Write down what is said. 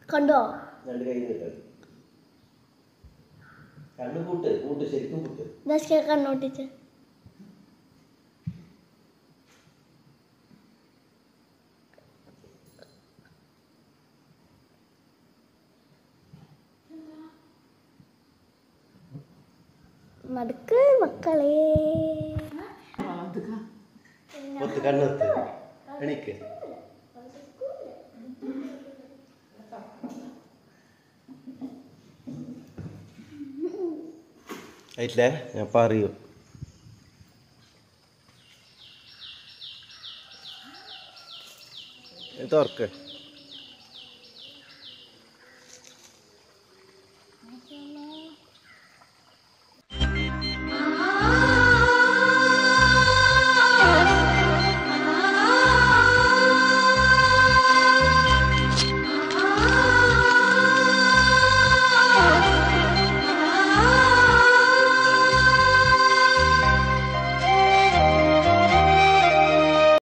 കണ്ടോ രണ്ട് കൈ നീട്ട് കണ്ണ് കൂട്ട് കൂട്ട് ശരിക്കും കൂട്ട് ദശ കണ്ണോട്ടിച്ച് നടക്ക് മക്കളെ ഒത്ത് കണ്ണെത്ത് എണീക്ക് ആയിട്ടില്ലേ ഞാൻ പറയൂ തുറക്ക്